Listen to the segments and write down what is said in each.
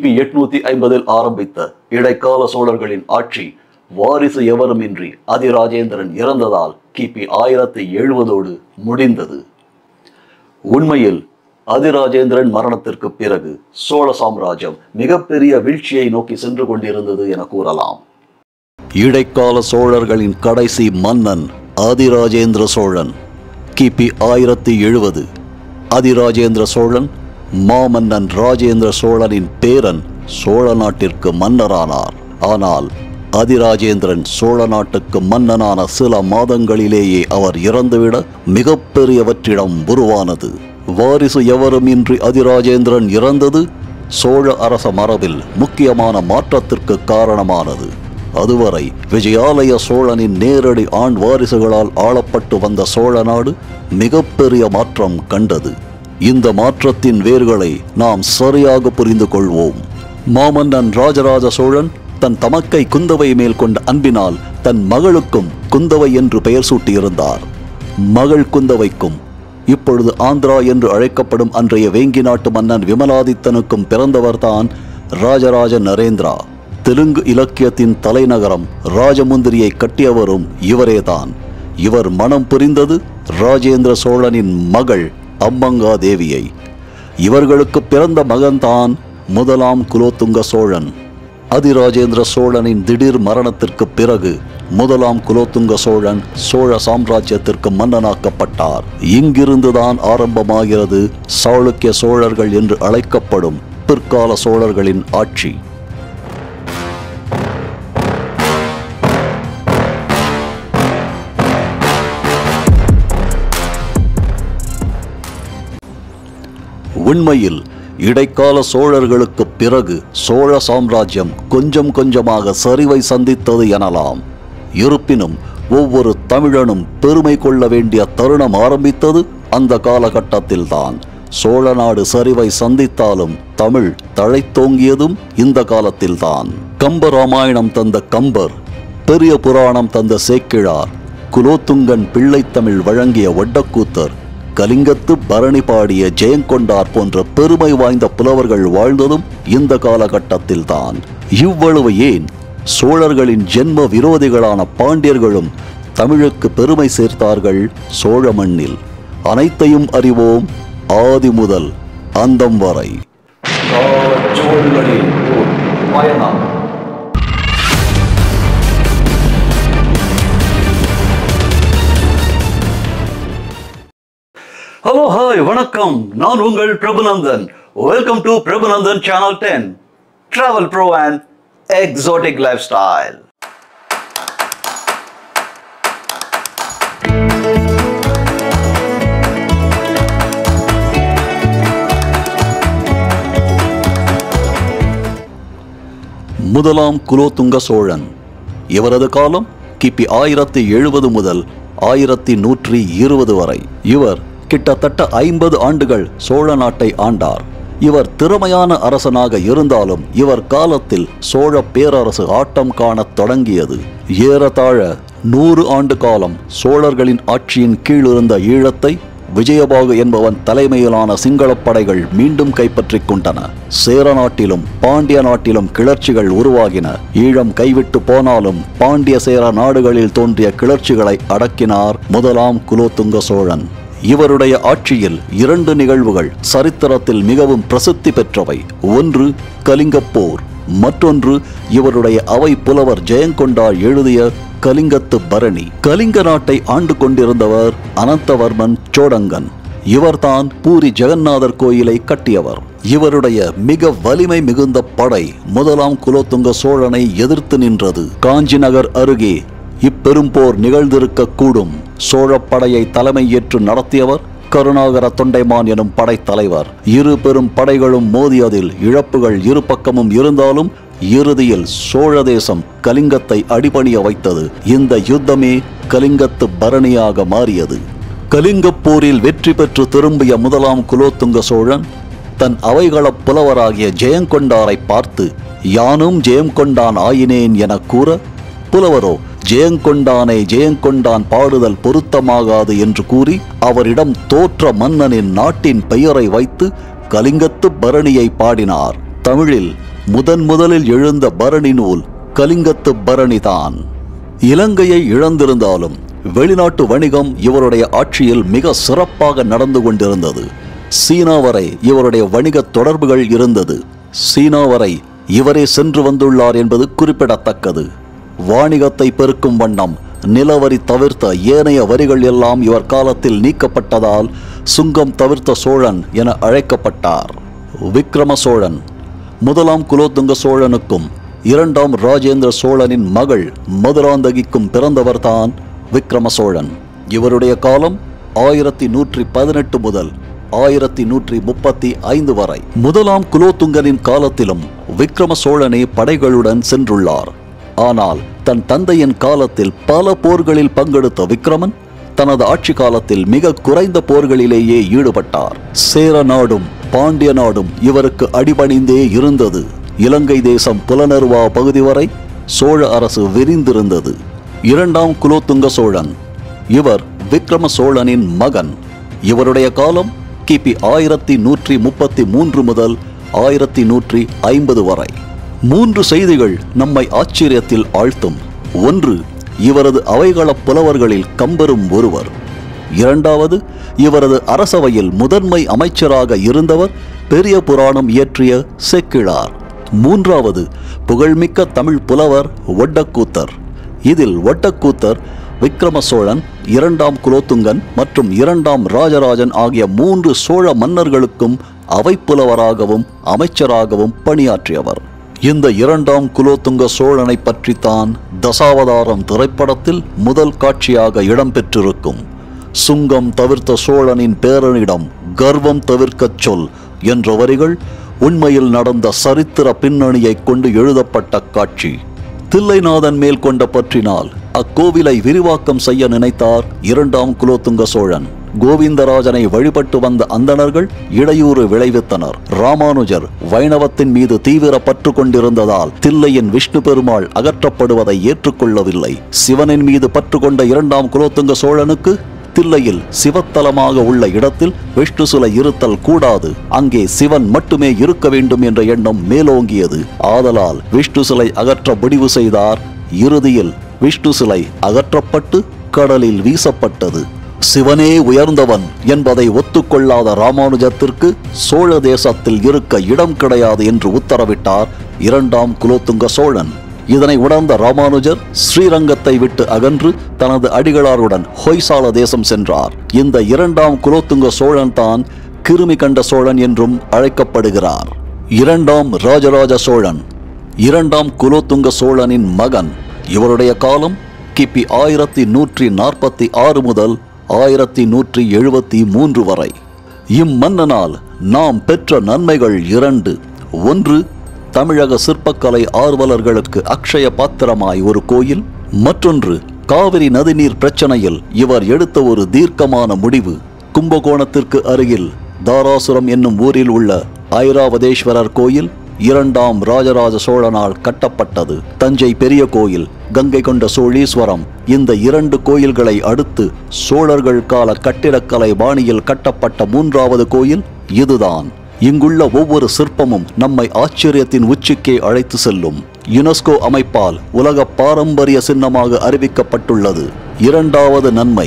கிபி எட்நூத்தி ஐம்பதில் ஆரம்பித்த இடைக்கால சோழர்களின் ஆட்சி வாரிசு எவருமின்றி அதிராஜேந்திரன் இறந்ததால் கிபி ஆயிரத்தி எழுபதோடு முடிந்தது உண்மையில் அதிராஜேந்திரன் மரணத்திற்கு பிறகு சோழ சாம்ராஜ்யம் மிகப்பெரிய வீழ்ச்சியை நோக்கி சென்று கொண்டிருந்தது என கூறலாம் இடைக்கால சோழர்களின் கடைசி மன்னன் ஆதிராஜேந்திர சோழன் கிபி ஆயிரத்தி எழுபது அதிராஜேந்திர சோழன் மாமன்னன் ராஜேந்திர சோழனின் பேரன் சோழ நாட்டிற்கு மன்னரானார் ஆனால் அதிராஜேந்திரன் சோழ நாட்டுக்கு மன்னனான சில மாதங்களிலேயே அவர் இறந்துவிட மிகப்பெரிய வெற்றிடம் உருவானது வாரிசு எவருமின்றி அதிராஜேந்திரன் இறந்தது சோழ அரச மரபில் முக்கியமான மாற்றத்திற்கு காரணமானது அதுவரை விஜயாலய சோழனின் நேரடி ஆண் வாரிசுகளால் ஆளப்பட்டு வந்த சோழ நாடு மிகப்பெரிய மாற்றம் கண்டது இந்த மாற்றத்தின் வேர்களை நாம் சரியாக புரிந்து கொள்வோம் மாமன்னன் ராஜராஜ சோழன் தன் தமக்கை குந்தவை மேல் கொண்ட அன்பினால் தன் மகளுக்கும் குந்தவை என்று பெயர் சூட்டியிருந்தார் மகள் குந்தவைக்கும் இப்பொழுது ஆந்திரா என்று அழைக்கப்படும் அன்றைய வேங்கி நாட்டு மன்னன் விமலாதித்தனுக்கும் பிறந்தவர்தான் ராஜராஜ நரேந்திரா தெலுங்கு இலக்கியத்தின் தலைநகரம் ராஜமுந்திரியை கட்டியவரும் இவரேதான் இவர் மனம் புரிந்தது ராஜேந்திர சோழனின் மகள் அம்மங்கா தேவியை இவர்களுக்கு பிறந்த மகன்தான் முதலாம் குலோத்துங்க சோழன் அதிராஜேந்திர சோழனின் திடீர் மரணத்திற்கு பிறகு முதலாம் குலோத்துங்க சோழன் சோழ சாம்ராஜ்யத்திற்கு மன்னனாக்கப்பட்டார் இங்கிருந்துதான் ஆரம்பமாகிறது சாளுக்கிய சோழர்கள் என்று அழைக்கப்படும் பிற்கால சோழர்களின் ஆட்சி உண்மையில் இடைக்கால சோழர்களுக்கு பிறகு சோழ சாம்ராஜ்யம் கொஞ்சம் கொஞ்சமாக சரிவை சந்தித்தது எனலாம் இருப்பினும் ஒவ்வொரு தமிழனும் பெருமை கொள்ள வேண்டிய தருணம் ஆரம்பித்தது அந்த காலகட்டத்தில்தான் சோழ நாடு சரிவை சந்தித்தாலும் தமிழ் தழைத்தோங்கியதும் இந்த காலத்தில்தான் கம்ப ராமாயணம் தந்த கம்பர் பெரிய புராணம் தந்த சேக்கிழார் குலோத்துங்கன் பிள்ளைத்தமிழ் வழங்கிய ஒட்டக்கூத்தர் கலிங்கத்து பரணி பாடிய ஜெயங்கொண்டார் போன்ற பெருமை வாய்ந்த புலவர்கள் வாழ்ந்ததும் இந்த காலகட்டத்தில்தான் இவ்வளவு ஏன் சோழர்களின் ஜென்ம விரோதிகளான பாண்டியர்களும் தமிழுக்கு பெருமை சேர்த்தார்கள் சோழ மண்ணில் அனைத்தையும் அறிவோம் ஆதி முதல் அந்தம் வரை பயணம் ஹலோ ஹாய் வணக்கம் நான் உங்கள் Prabhunandhan welcome to Prabhunandhan channel ten travel bro and exotic lifestyle முதலாம் குலோத்துங்க சோழன் இவரது காலம் கிபி ஆயிரத்தி எழுபது முதல் ஆயிரத்தி நூற்றி இருபது வரை இவர் கிட்டத்தட்ட ஐம்பது ஆண்டுகள் சோழ நாட்டை ஆண்டார் இவர் திறமையான அரசனாக இருந்தாலும் இவர் காலத்தில் சோழ பேரரசு ஆட்டம் காணத் தொடங்கியது ஏறத்தாழ நூறு ஆண்டு காலம் சோழர்களின் ஆட்சியின் கீழ் இருந்த ஈழத்தை விஜயபாகு என்பவன் தலைமையிலான சிங்களப் படைகள் மீண்டும் கைப்பற்றிக் கொண்டன சேர நாட்டிலும் பாண்டிய நாட்டிலும் கிளர்ச்சிகள் உருவாகின ஈழம் கைவிட்டு போனாலும் பாண்டிய சேர நாடுகளில் தோன்றிய கிளர்ச்சிகளை அடக்கினார் முதலாம் குலோத்துங்க சோழன் இவருடைய ஆட்சியில் இரண்டு நிகழ்வுகள் சரித்திரத்தில் மிகவும் பிரசித்தி பெற்றவை ஒன்று கலிங்கப்போர் மற்றொன்று இவருடைய அவை புலவர் ஜெயங்கொண்டார் எழுதிய கலிங்கத்து பரணி கலிங்க நாட்டை ஆண்டு கொண்டிருந்தவர் அனந்தவர்மன் சோடங்கன் இவர்தான் பூரி ஜெகநாதர் கோயிலை கட்டியவர் இவருடைய மிக வலிமை மிகுந்த படை முதலாம் குலோத்துங்க சோழனை எதிர்த்து நின்றது காஞ்சி நகர் அருகே இப்பெரும்போர் நிகழ்ந்திருக்க கூடும் சோழப் படையை தலைமை ஏற்று நடத்தியவர் கருணாகர தொண்டைமான் எனும் படைத்தலைவர் இரு பெரும் படைகளும் மோதியதில் இழப்புகள் இரு பக்கமும் இருந்தாலும் இறுதியில் சோழ தேசம் கலிங்கத்தை அடிபணிய வைத்தது இந்த யுத்தமே கலிங்கத்து பரணியாக மாறியது கலிங்கப் போரில் வெற்றி பெற்று திரும்பிய முதலாம் குலோத்துங்க சோழன் தன் அவைகளப் புலவராகிய ஜெயங்கொண்டாரை பார்த்து யானும் ஜெயம் கொண்டான் ஆயினேன் என கூற புலவரோ ஜெயங்கொண்டானை ஜெயங்கொண்டான் பாடுதல் பொருத்தமாகாது என்று கூறி அவரிடம் தோற்ற மன்னனின் நாட்டின் பெயரை வைத்து கலிங்கத்து பரணியை பாடினார் தமிழில் முதன் முதலில் எழுந்த பரணி நூல் கலிங்கத்து பரணிதான் இலங்கையை இழந்திருந்தாலும் வெளிநாட்டு வணிகம் இவருடைய ஆட்சியில் மிக சிறப்பாக நடந்து கொண்டிருந்தது சீனா வரை இவருடைய வணிக தொடர்புகள் இருந்தது சீனா வரை இவரே சென்று வந்துள்ளார் என்பது குறிப்பிடத்தக்கது வாணிகத்தை பெருக்கும் வண்ணம் நிலவரி தவிர்த்த ஏனைய வரிகள் எல்லாம் இவர் காலத்தில் நீக்கப்பட்டதால் சுங்கம் தவிர்த்த சோழன் என அழைக்கப்பட்டார் விக்ரம சோழன் முதலாம் குலோத்துங்க சோழனுக்கும் இரண்டாம் ராஜேந்திர சோழனின் மகள் மதுராந்தகிக்கும் பிறந்தவர்தான் விக்ரம சோழன் இவருடைய காலம் ஆயிரத்தி நூற்றி பதினெட்டு முதல் ஆயிரத்தி நூற்றி முப்பத்தி ஐந்து வரை முதலாம் குலோத்துங்கனின் காலத்திலும் விக்ரம சோழனே படைகளுடன் சென்றுள்ளார் ஆனால் தன் தந்தையின் காலத்தில் பல போர்களில் பங்கெடுத்த விக்ரமன் தனது ஆட்சி காலத்தில் மிக குறைந்த போர்களிலேயே ஈடுபட்டார் சேர நாடும் பாண்டிய நாடும் இவருக்கு அடிபணிந்தே இருந்தது இலங்கை தேசம் புலனருவா பகுதி வரை சோழ அரசு விரிந்திருந்தது இரண்டாம் குலோத்துங்க சோழன் இவர் விக்ரம சோழனின் மகன் இவருடைய காலம் கிபி ஆயிரத்தி நூற்றி முப்பத்தி மூன்று முதல் ஆயிரத்தி நூற்றி ஐம்பது வரை மூன்று செய்திகள் நம்மை ஆச்சரியத்தில் ஆழ்த்தும் ஒன்று இவரது அவைகளப் புலவர்களில் கம்பரும் ஒருவர் இரண்டாவது இவரது அரசவையில் முதன்மை அமைச்சராக இருந்தவர் பெரிய புராணம் இயற்றிய செக்கிழார் மூன்றாவது புகழ்மிக்க தமிழ் புலவர் ஒட்டக்கூத்தர் இதில் ஒட்டக்கூத்தர் விக்ரம சோழன் இரண்டாம் குலோத்துங்கன் மற்றும் இரண்டாம் ராஜராஜன் ஆகிய மூன்று சோழ மன்னர்களுக்கும் அவைப்புலவராகவும் அமைச்சராகவும் பணியாற்றியவர் இந்த இரண்டாம் குலோத்துங்க சோழனை பற்றித்தான் தசாவதாரம் திரைப்படத்தில் முதல் காட்சியாக இடம்பெற்றிருக்கும் சுங்கம் தவிர்த்த சோழனின் பேரனிடம் கர்வம் தவிர்க்கச் சொல் என்ற வரிகள் உண்மையில் நடந்த சரித்திர பின்னணியைக் கொண்டு எழுதப்பட்ட காட்சி தில்லைநாதன் மேல் கொண்ட பற்றினால் அக்கோவிலை விரிவாக்கம் செய்ய நினைத்தார் இரண்டாம் குலோத்துங்க சோழன் கோவிந்தராஜனை வழிபட்டு வந்த அந்தணர்கள் இடையூறு விளைவித்தனர் ராமானுஜர் வைணவத்தின் மீது தீவிர பற்று கொண்டிருந்ததால் தில்லையின் விஷ்ணு பெருமாள் அகற்றப்படுவதை ஏற்றுக்கொள்ளவில்லை சிவனின் மீது பற்று கொண்ட இரண்டாம் குலோத்துங்க சோழனுக்கு தில்லையில் சிவத்தலமாக உள்ள இடத்தில் விஷ்ணு சிலை இருத்தல் கூடாது அங்கே சிவன் மட்டுமே இருக்க வேண்டும் என்ற எண்ணம் மேலோங்கியது ஆதலால் விஷ்ணு சிலை அகற்ற முடிவு செய்தார் இறுதியில் விஷ்ணு சிலை அகற்றப்பட்டு கடலில் வீசப்பட்டது சிவனே உயர்ந்தவன் என்பதை ஒத்துக்கொள்ளாத ராமானுஜத்திற்கு சோழ தேசத்தில் இருக்க இடம் கிடையாது என்று உத்தரவிட்டார் இரண்டாம் குலோத்துங்க சோழன் இதனை உணர்ந்த ராமானுஜர் ஸ்ரீரங்கத்தை விட்டு அகன்று தனது அடிகளாருடன் ஹொய்சால தேசம் சென்றார் இந்த இரண்டாம் குலோத்துங்க சோழன் தான் கிருமி கண்ட சோழன் என்றும் அழைக்கப்படுகிறார் இரண்டாம் ராஜராஜ சோழன் இரண்டாம் குலோத்துங்க சோழனின் மகன் இவருடைய காலம் கிபி ஆயிரத்தி நூற்றி நாற்பத்தி ஆறு முதல் ஆயிரத்தி நூற்றி எழுபத்தி மூன்று வரை இம்மன்னனால் நாம் பெற்ற நன்மைகள் இரண்டு ஒன்று தமிழக சிற்பக்கலை ஆர்வலர்களுக்கு அக்ஷய பாத்திரமாய் ஒரு கோயில் மற்றொன்று காவிரி நதிநீர் பிரச்சனையில் இவர் எடுத்த ஒரு தீர்க்கமான முடிவு கும்பகோணத்திற்கு அருகில் தாராசுரம் என்னும் ஊரில் உள்ள ஐராவதேஸ்வரர் கோயில் இரண்டாம் ராஜராஜ சோழனால் கட்டப்பட்டது தஞ்சை பெரிய கோயில் கங்கை கொண்ட சோழீஸ்வரம் இந்த இரண்டு கோயில்களை அடுத்து சோழர்கள் கால கட்டிடக்கலை பாணியில் கட்டப்பட்ட மூன்றாவது கோயில் இதுதான் இங்குள்ள ஒவ்வொரு சிற்பமும் நம்மை ஆச்சரியத்தின் உச்சிக்கே அழைத்து செல்லும் யுனெஸ்கோ அமைப்பால் உலக பாரம்பரிய சின்னமாக அறிவிக்கப்பட்டுள்ளது இரண்டாவது நன்மை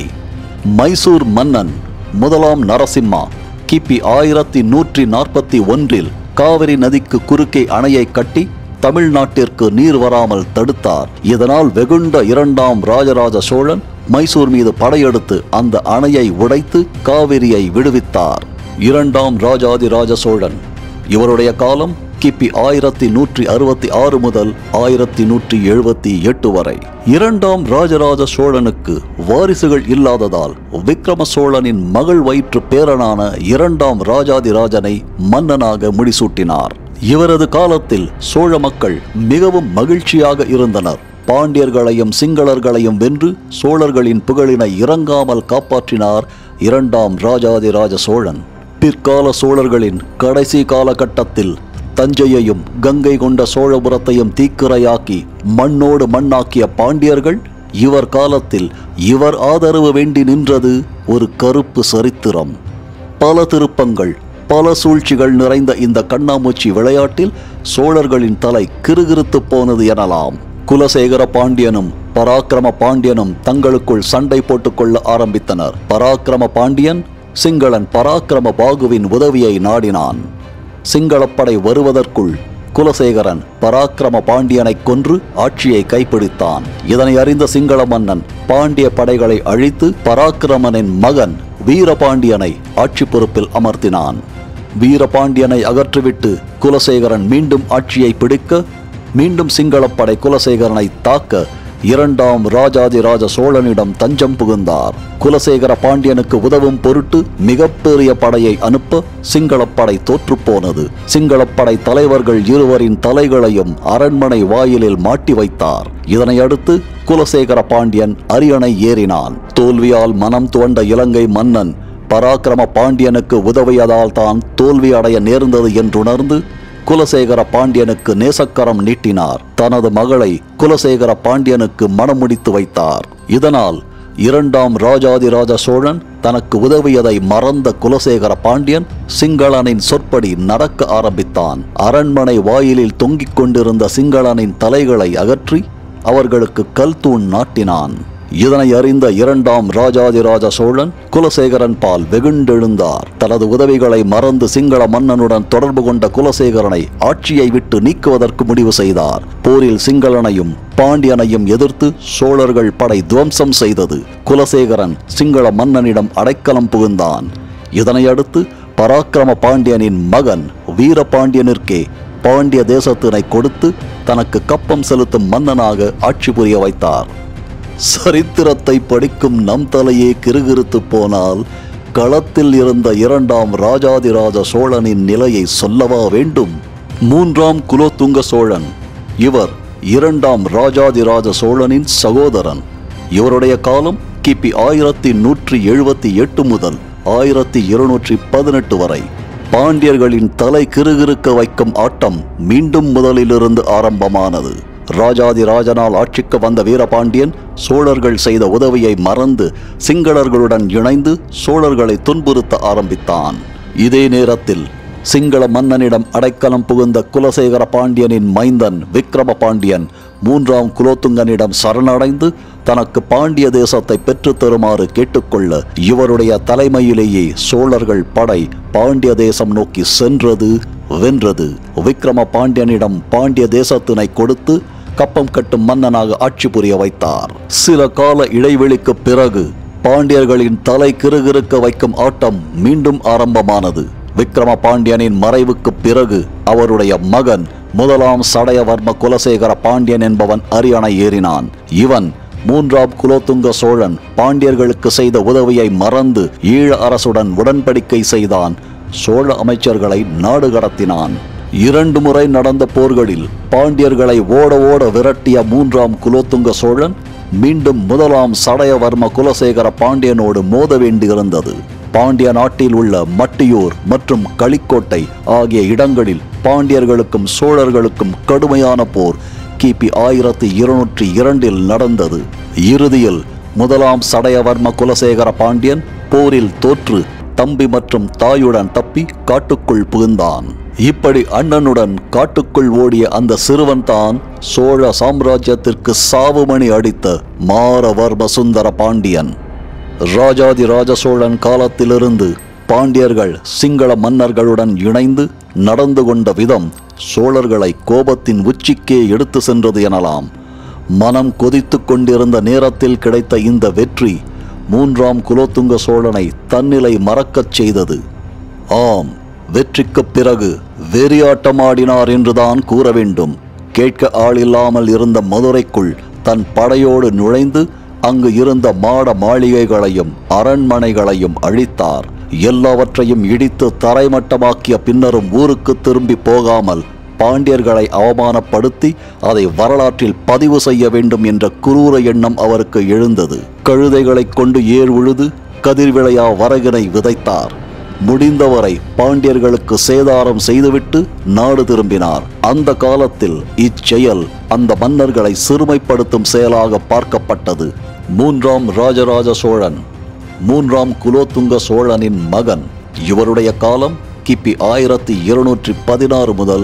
மைசூர் மன்னன் முதலாம் நரசிம்மா கிபி ஆயிரத்தி நூற்றி நாற்பத்தி ஒன்றில் காவிரி நதிக்கு குறுக்கே அணையை கட்டி தமிழ்நாட்டிற்கு நீர் வராமல் தடுத்தார் இதனால் வெகுண்ட இரண்டாம் ராஜராஜ சோழன் மைசூர் மீது படையெடுத்து அந்த அணையை உடைத்து காவிரியை விடுவித்தார் இரண்டாம் ராஜாதிராஜ சோழன் இவருடைய காலம் கிபி ஆயிரத்தி நூற்றி அறுபத்தி ஆறு முதல் ஆயிரத்தி நூற்றி எழுபத்தி எட்டு வரை இரண்டாம் ராஜராஜ சோழனுக்கு வாரிசுகள் இல்லாததால் விக்ரம சோழனின் மகள் வயிற்று பேரனான இரண்டாம் ராஜாதிராஜனை மன்னனாக முடிசூட்டினார் இவரது காலத்தில் சோழ மக்கள் மிகவும் மகிழ்ச்சியாக இருந்தனர் பாண்டியர்களையும் சிங்களர்களையும் வென்று சோழர்களின் புகழினை இறங்காமல் காப்பாற்றினார் இரண்டாம் ராஜாதிராஜ சோழன் பிற்கால சோழர்களின் கடைசி காலகட்டத்தில் தஞ்சையையும் கங்கை கொண்ட சோழபுரத்தையும் தீக்கிரையாக்கி மண்ணோடு மண்ணாக்கிய பாண்டியர்கள் இவர் காலத்தில் இவர் ஆதரவு வேண்டி நின்றது ஒரு கருப்பு சரித்திரம் பல திருப்பங்கள் பல சூழ்ச்சிகள் நிறைந்த இந்த கண்ணாமூச்சி விளையாட்டில் சோழர்களின் தலை கிறுகிறுத்து போனது எனலாம் குலசேகர பாண்டியனும் பராக்கிரம பாண்டியனும் தங்களுக்குள் சண்டை போட்டுக்கொள்ள ஆரம்பித்தனர் பராக்கிரம பாண்டியன் சிங்களன் பராக்கிரம பாகுவின் உதவியை நாடினான் சிங்களப்படை வருவதற்குள் குலசேகரன் பராக்கிரம பாண்டியனை கொன்று ஆட்சியை கைப்பிடித்தான் இதனை அறிந்த சிங்கள மன்னன் பாண்டிய படைகளை அழித்து பராக்கிரமனின் மகன் வீரபாண்டியனை ஆட்சி பொறுப்பில் அமர்த்தினான் வீரபாண்டியனை அகற்றிவிட்டு குலசேகரன் மீண்டும் ஆட்சியை பிடிக்க மீண்டும் சிங்களப்படை குலசேகரனை தாக்க இரண்டாம் ராஜாதிராஜ சோழனிடம் தஞ்சம் புகுந்தார் குலசேகர பாண்டியனுக்கு உதவும் பொருட்டு மிகப்பெரிய படையை அனுப்ப சிங்களப்படை தோற்றுப்போனது சிங்களப்படை தலைவர்கள் இருவரின் தலைகளையும் அரண்மனை வாயிலில் மாட்டி வைத்தார் இதனை அடுத்து குலசேகர பாண்டியன் அரியணை ஏறினான் தோல்வியால் மனம் துவண்ட இலங்கை மன்னன் பராக்கிரம பாண்டியனுக்கு உதவியதால் தான் தோல்வி அடைய நேர்ந்தது என்றுணர்ந்து குலசேகர பாண்டியனுக்கு நேசக்கரம் நீட்டினார் தனது மகளை குலசேகர பாண்டியனுக்கு மணமுடித்து வைத்தார் இதனால் இரண்டாம் ராஜாதிராஜ சோழன் தனக்கு உதவியதை மறந்த குலசேகர பாண்டியன் சிங்களனின் சொற்படி நடக்க ஆரம்பித்தான் அரண்மனை வாயிலில் தொங்கிக் கொண்டிருந்த சிங்களனின் தலைகளை அகற்றி அவர்களுக்கு கல் தூண் நாட்டினான் இதனை அறிந்த இரண்டாம் ராஜாதிராஜ சோழன் குலசேகரன் பால் வெகுண்டெழுந்தார் தனது உதவிகளை மறந்து சிங்கள மன்னனுடன் தொடர்பு கொண்ட குலசேகரனை ஆட்சியை விட்டு நீக்குவதற்கு முடிவு செய்தார் போரில் சிங்களனையும் பாண்டியனையும் எதிர்த்து சோழர்கள் படை துவம்சம் செய்தது குலசேகரன் சிங்கள மன்னனிடம் அடைக்கலம் புகுந்தான் இதனை அடுத்து பராக்கிரம பாண்டியனின் மகன் வீரபாண்டியனிற்கே பாண்டிய தேசத்தினை கொடுத்து தனக்கு கப்பம் செலுத்தும் மன்னனாக ஆட்சி புரிய வைத்தார் சரித்திரத்தை படிக்கும் நம் தலையே கிறுகிறுத்து போனால் களத்தில் இருந்த இரண்டாம் ராஜாதிராஜ சோழனின் நிலையை சொல்லவா வேண்டும் மூன்றாம் குலோத்துங்க சோழன் இவர் இரண்டாம் ராஜாதிராஜ சோழனின் சகோதரன் இவருடைய காலம் கிபி ஆயிரத்தி நூற்றி எழுபத்தி எட்டு முதல் ஆயிரத்தி இருநூற்றி பதினெட்டு வரை பாண்டியர்களின் தலை கிறுகிறுக்க வைக்கும் ஆட்டம் மீண்டும் முதலிலிருந்து ஆரம்பமானது ராஜாதி ராஜனால் ஆட்சிக்கு வந்த வீரபாண்டியன் சோழர்கள் செய்த உதவியை மறந்து சிங்களர்களுடன் இணைந்து சோழர்களை துன்புறுத்த ஆரம்பித்தான் இதே நேரத்தில் சிங்கள மன்னனிடம் அடைக்கலம் புகுந்த குலசேகர பாண்டியனின் மைந்தன் விக்ரம பாண்டியன் மூன்றாம் குலோத்துங்கனிடம் சரணடைந்து தனக்கு பாண்டிய தேசத்தை பெற்றுத் தருமாறு கேட்டுக்கொள்ள இவருடைய தலைமையிலேயே சோழர்கள் படை பாண்டிய தேசம் நோக்கி சென்றது வென்றது விக்ரம பாண்டியனிடம் பாண்டிய தேசத்தினை கொடுத்து கப்பம் கட்டும் மன்னனாக ஆட்சி புரிய வைத்தார் சில கால இடைவெளிக்கு பிறகு பாண்டியர்களின் தலை கிறுகிறுக்க வைக்கும் ஆட்டம் மீண்டும் ஆரம்பமானது விக்ரம பாண்டியனின் மறைவுக்கு பிறகு அவருடைய மகன் முதலாம் சடையவர்ம குலசேகர பாண்டியன் என்பவன் அரியணை ஏறினான் இவன் மூன்றாம் குலோத்துங்க சோழன் பாண்டியர்களுக்கு செய்த உதவியை மறந்து ஈழ அரசுடன் உடன்படிக்கை செய்தான் சோழ அமைச்சர்களை நாடு கடத்தினான் இரண்டு முறை நடந்த போர்களில் பாண்டியர்களை ஓட ஓட விரட்டிய மூன்றாம் குலோத்துங்க சோழன் மீண்டும் முதலாம் சடையவர்ம குலசேகர பாண்டியனோடு மோத வேண்டியிருந்தது பாண்டிய நாட்டில் உள்ள மட்டியூர் மற்றும் களிக்கோட்டை ஆகிய இடங்களில் பாண்டியர்களுக்கும் சோழர்களுக்கும் கடுமையான போர் கிபி ஆயிரத்தி இருநூற்றி இரண்டில் நடந்தது இறுதியில் முதலாம் சடையவர்ம குலசேகர பாண்டியன் போரில் தோற்று தம்பி மற்றும் தாயுடன் தப்பி காட்டுக்குள் புகுந்தான் இப்படி அண்ணனுடன் காட்டுக்குள் ஓடிய அந்த சிறுவன்தான் சோழ சாம்ராஜ்யத்திற்கு சாவுமணி அடித்த மாரவர்ம சுந்தர பாண்டியன் ராஜாதி ராஜ சோழன் காலத்திலிருந்து பாண்டியர்கள் சிங்கள மன்னர்களுடன் இணைந்து நடந்து கொண்ட விதம் சோழர்களை கோபத்தின் உச்சிக்கே எடுத்து சென்றது எனலாம் மனம் கொதித்துக் கொண்டிருந்த நேரத்தில் கிடைத்த இந்த வெற்றி மூன்றாம் குலோத்துங்க சோழனை தன்னிலை மறக்கச் செய்தது ஆம் வெற்றிக்குப் பிறகு வெறியாட்டமாடினார் என்றுதான் கூற வேண்டும் கேட்க ஆளில்லாமல் இருந்த மதுரைக்குள் தன் படையோடு நுழைந்து அங்கு இருந்த மாட மாளிகைகளையும் அரண்மனைகளையும் அழித்தார் எல்லாவற்றையும் இடித்து தரைமட்டமாக்கிய பின்னரும் ஊருக்கு திரும்பி போகாமல் பாண்டியர்களை அவமானப்படுத்தி அதை வரலாற்றில் பதிவு செய்ய வேண்டும் என்ற குரூர எண்ணம் அவருக்கு எழுந்தது கழுதைகளைக் கொண்டு ஏர் உழுது கதிர்விளையா வரகினை விதைத்தார் முடிந்தவரை பாண்டியர்களுக்கு சேதாரம் செய்துவிட்டு நாடு திரும்பினார் அந்த காலத்தில் இச்செயல் அந்த மன்னர்களை சிறுமைப்படுத்தும் செயலாக பார்க்கப்பட்டது மூன்றாம் ராஜராஜ சோழன் மூன்றாம் குலோத்துங்க சோழனின் மகன் இவருடைய காலம் கிபி ஆயிரத்தி இருநூற்றி பதினாறு முதல்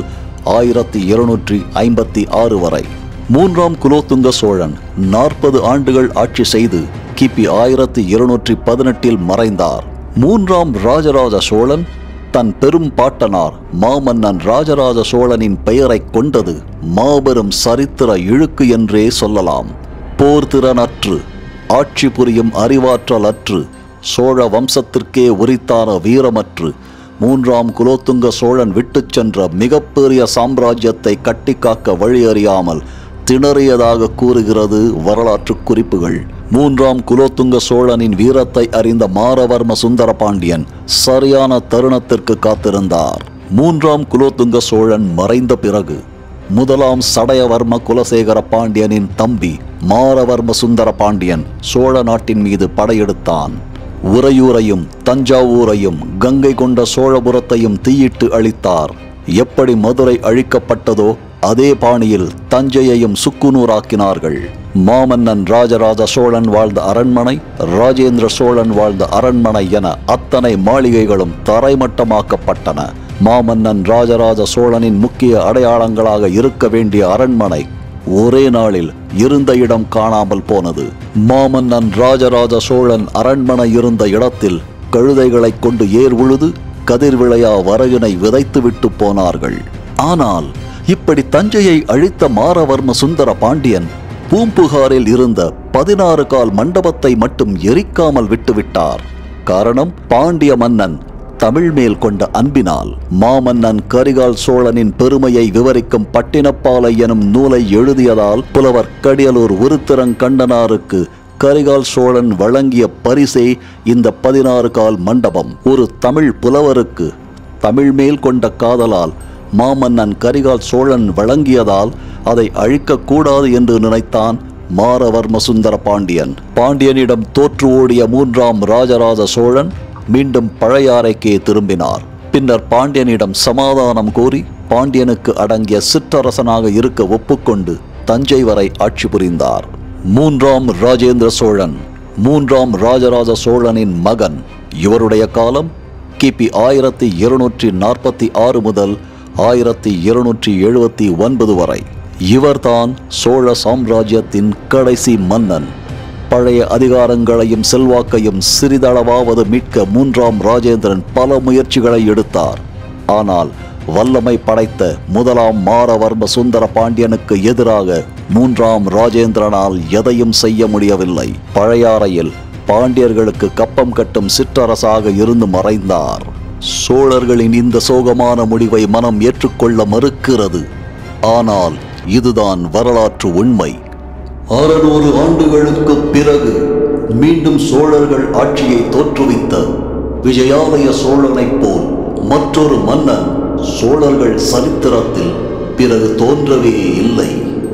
ஆயிரத்தி இருநூற்றி ஐம்பத்தி ஆறு வரை மூன்றாம் குலோத்துங்க சோழன் நாற்பது ஆண்டுகள் ஆட்சி செய்து கிபி ஆயிரத்தி இருநூற்றி பதினெட்டில் மறைந்தார் மூன்றாம் ராஜராஜ சோழன் தன் பெரும் பாட்டனார் மாமன்னன் ராஜராஜ சோழனின் பெயரைக் கொண்டது மாபெரும் சரித்திர இழுக்கு என்றே சொல்லலாம் போர் திறனற்று ஆட்சி புரியும் அறிவாற்றல் அற்று சோழ வம்சத்திற்கே உரித்தான வீரமற்று மூன்றாம் குலோத்துங்க சோழன் விட்டுச் சென்ற மிகப்பெரிய சாம்ராஜ்யத்தை கட்டிக்காக்க வழியறியாமல் திணறியதாக கூறுகிறது வரலாற்று குறிப்புகள் மூன்றாம் குலோத்துங்க சோழனின் வீரத்தை அறிந்த மாரவர்ம சுந்தர பாண்டியன் சரியான தருணத்திற்கு காத்திருந்தார் மூன்றாம் குலோத்துங்க சோழன் மறைந்த பிறகு முதலாம் சடையவர்ம குலசேகர பாண்டியனின் தம்பி மாரவர்ம சுந்தர பாண்டியன் சோழ நாட்டின் மீது படையெடுத்தான் உறையூரையும் தஞ்சாவூரையும் கங்கை கொண்ட சோழபுரத்தையும் தீயிட்டு அழித்தார் எப்படி மதுரை அழிக்கப்பட்டதோ அதே பாணியில் தஞ்சையையும் சுக்குநூறாக்கினார்கள் மாமன்னன் ராஜராஜ சோழன் வாழ்ந்த அரண்மனை ராஜேந்திர சோழன் வாழ்ந்த அரண்மனை என அத்தனை மாளிகைகளும் தரைமட்டமாக்கப்பட்டன மாமன்னன் ராஜராஜ சோழனின் முக்கிய அடையாளங்களாக இருக்க வேண்டிய அரண்மனை ஒரே நாளில் இருந்த இடம் காணாமல் போனது மாமன்னன் ராஜராஜ சோழன் அரண்மனை இருந்த இடத்தில் கழுதைகளைக் கொண்டு ஏர் உழுது கதிர்விளையா வரகினை விதைத்துவிட்டு போனார்கள் ஆனால் இப்படி தஞ்சையை அழித்த மாரவர்ம சுந்தர பாண்டியன் பூம்புகாரில் இருந்த பதினாறு கால் மண்டபத்தை மட்டும் எரிக்காமல் விட்டுவிட்டார் காரணம் பாண்டிய மன்னன் தமிழ் மேல் கொண்ட அன்பினால் மாமன்னன் கரிகால் சோழனின் பெருமையை விவரிக்கும் பட்டினப்பாலை எனும் நூலை எழுதியதால் புலவர் கடியலூர் உருத்திரங்கண்டனாருக்கு கரிகால் சோழன் வழங்கிய பரிசே இந்த பதினாறு கால் மண்டபம் ஒரு தமிழ் புலவருக்கு தமிழ் மேல் கொண்ட காதலால் மாமன்னன் கரிகால் சோழன் வழங்கியதால் அதை அழிக்கக்கூடாது என்று நினைத்தான் மாரவர்ம சுந்தர பாண்டியன் பாண்டியனிடம் தோற்று ஓடிய மூன்றாம் ராஜராஜ சோழன் மீண்டும் பழையாறைக்கே திரும்பினார் பின்னர் பாண்டியனிடம் சமாதானம் கோரி பாண்டியனுக்கு அடங்கிய சிற்றரசனாக இருக்க ஒப்புக்கொண்டு தஞ்சை வரை ஆட்சி புரிந்தார் மூன்றாம் ராஜேந்திர சோழன் மூன்றாம் ராஜராஜ சோழனின் மகன் இவருடைய காலம் கிபி ஆயிரத்தி இருநூற்றி நாற்பத்தி ஆறு முதல் ஆயிரத்தி இருநூற்றி எழுபத்தி ஒன்பது வரை இவர்தான் சோழ சாம்ராஜ்யத்தின் கடைசி மன்னன் பழைய அதிகாரங்களையும் செல்வாக்கையும் சிறிதளவாவது மீட்க மூன்றாம் ராஜேந்திரன் பல முயற்சிகளை எடுத்தார் ஆனால் வல்லமை படைத்த முதலாம் மாரவர்ம சுந்தர பாண்டியனுக்கு எதிராக மூன்றாம் ராஜேந்திரனால் எதையும் செய்ய முடியவில்லை பழையாறையில் பாண்டியர்களுக்கு கப்பம் கட்டும் சிற்றரசாக இருந்து மறைந்தார் சோழர்களின் இந்த சோகமான முடிவை மனம் ஏற்றுக்கொள்ள மறுக்கிறது ஆனால் இதுதான் வரலாற்று உண்மை அறுநூறு ஆண்டுகளுக்கு பிறகு மீண்டும் சோழர்கள் ஆட்சியை தோற்றுவித்த விஜயாலய சோழனைப் போல் மற்றொரு மன்னன் சோழர்கள் சரித்திரத்தில் பிறகு தோன்றவே இல்லை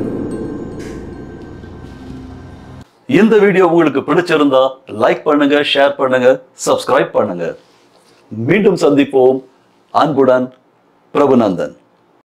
இந்த வீடியோ உங்களுக்கு பிடிச்சிருந்தா லைக் பண்ணுங்க ஷேர் பண்ணுங்க சப்ஸ்கிரைப் பண்ணுங்க மீண்டும் சந்திப்போம் அன்புடன் பிரபுநந்தன்